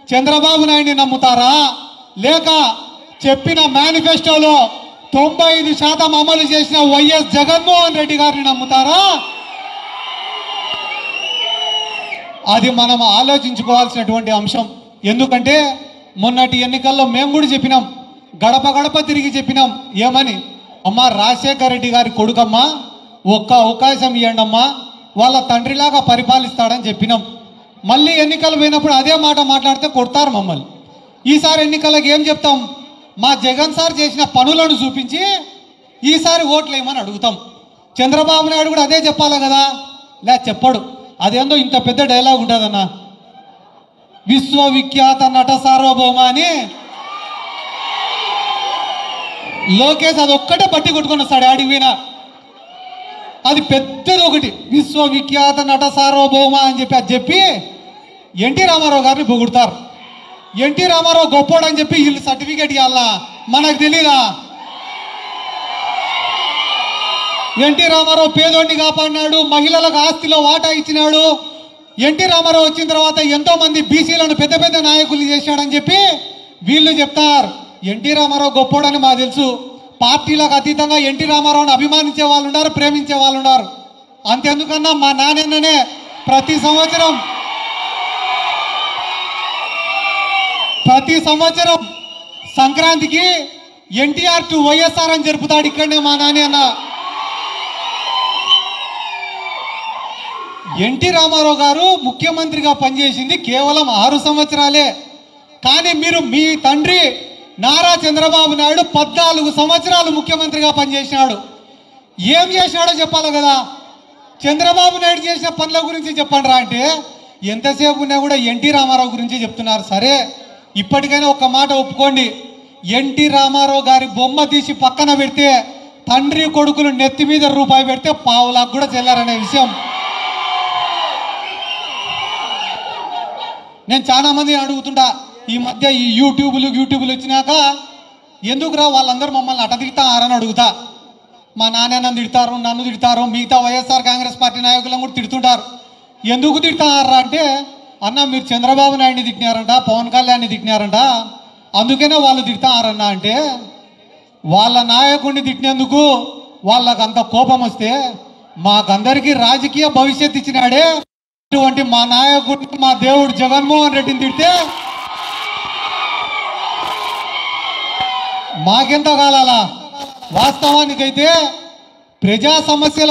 చంద్రబాబు నాయుడిని నమ్ముతారా లేక చెప్పిన మేనిఫెస్టోలో తొంభై ఐదు శాతం అమలు చేసిన వైఎస్ జగన్మోహన్ రెడ్డి గారిని నమ్ముతారా అది మనం ఆలోచించుకోవాల్సినటువంటి అంశం ఎందుకంటే మొన్నటి ఎన్నికల్లో మేము కూడా చెప్పినాం గడప గడప తిరిగి చెప్పినాం ఏమని అమ్మా రాజశేఖర రెడ్డి గారి కొడుకమ్మా ఒక్క అవకాశం ఇవ్వండమ్మా వాళ్ళ తండ్రిలాగా పరిపాలిస్తాడని చెప్పినాం మళ్ళీ ఎన్నికలు పోయినప్పుడు అదే మాట మాట్లాడితే కొడతారు మమ్మల్ని ఈసారి ఎన్నికలకు ఏం చెప్తాం మా జగన్ సార్ చేసిన పనులను చూపించి ఈసారి ఓట్లు వేయమని అడుగుతాం చంద్రబాబు నాయుడు కూడా అదే చెప్పాలి కదా లే చెప్పడు అదేందో ఇంత పెద్ద డైలాగ్ ఉంటుందన్న విశ్వవిఖ్యాత నట సార్వభౌమ అని లోకేష్ అది ఒక్కటే పట్టి కొట్టుకొని వస్తాడు ఆడికి పోయినా అది పెద్దది ఒకటి విశ్వవిఖ్యాత నట సార్వభౌమ అని చెప్పి అది చెప్పి ఎన్టీ రామారావు గారిని పొగుడతారు ఎన్టీ రామారావు గొప్పోడు అని చెప్పి వీళ్ళు సర్టిఫికేట్ ఇవ్వాలా మనకు తెలీదా ఎన్టీ రామారావు పేదోడిని కాపాడినాడు మహిళలకు ఆస్తిలో వాటా ఇచ్చినాడు ఎన్టీ రామారావు వచ్చిన తర్వాత ఎంతో మంది బీసీలను పెద్ద పెద్ద నాయకులు చేశాడని చెప్పి వీళ్ళు చెప్తారు ఎన్టీ రామారావు గొప్పోడని మాకు తెలుసు పార్టీలకు అతీతంగా ఎన్టీ రామారావుని అభిమానించే వాళ్ళు ఉన్నారు ప్రేమించే వాళ్ళు ఉన్నారు అంతెందుకన్నా మా నాన్ననే ప్రతి సంవత్సరం ప్రతి సంవత్సరం సంక్రాంతికి ఎన్టీఆర్ టు వైఎస్ఆర్ అని జరుపుతాడు ఇక్కడనే మా నాని అన్న ఎన్టీ రామారావు గారు ముఖ్యమంత్రిగా పనిచేసింది కేవలం ఆరు సంవత్సరాలే కానీ మీరు మీ తండ్రి నారా చంద్రబాబు నాయుడు పద్నాలుగు సంవత్సరాలు ముఖ్యమంత్రిగా పనిచేసినాడు ఏం చేసినాడో చెప్పాలి కదా చంద్రబాబు నాయుడు చేసిన పనుల గురించి చెప్పండి రా అంటే ఎంతసేపు ఉన్నా కూడా ఎన్టీ రామారావు గురించి చెప్తున్నారు సరే ఇప్పటికైనా ఒక మాట ఒప్పుకోండి ఎన్టీ రామారావు గారి బొమ్మ తీసి పక్కన పెడితే తండ్రి కొడుకులు నెత్తి మీద రూపాయి పెడితే పావులకు కూడా చెల్లారనే విషయం నేను చాలా మంది అడుగుతుంటా ఈ మధ్య ఈ యూట్యూబ్లు యూట్యూబ్లు వచ్చినాక ఎందుకురా వాళ్ళందరూ మమ్మల్ని అట తిడతారని అడుగుతా మా నాన్న నన్ను తిడతారు నన్ను తిడతారు మిగతా వైఎస్ఆర్ కాంగ్రెస్ పార్టీ నాయకులను కూడా తిడుతుంటారు ఎందుకు తిడతారా అంటే అన్న మీరు చంద్రబాబు నాయుడిని తిట్టినారంట పవన్ కళ్యాణ్ని తిట్టినారంట అందుకనే వాళ్ళు తిడతారన్న అంటే వాళ్ళ నాయకుడిని తిట్టినందుకు వాళ్ళకు అంత కోపం వస్తే మాకందరికీ రాజకీయ భవిష్యత్తు ఇచ్చినాడే ఇటువంటి మా నాయకుడిని మా దేవుడు జగన్మోహన్ రెడ్డిని తిడితే మాకెంత కాలాలా వాస్తవానికైతే ప్రజా సమస్యల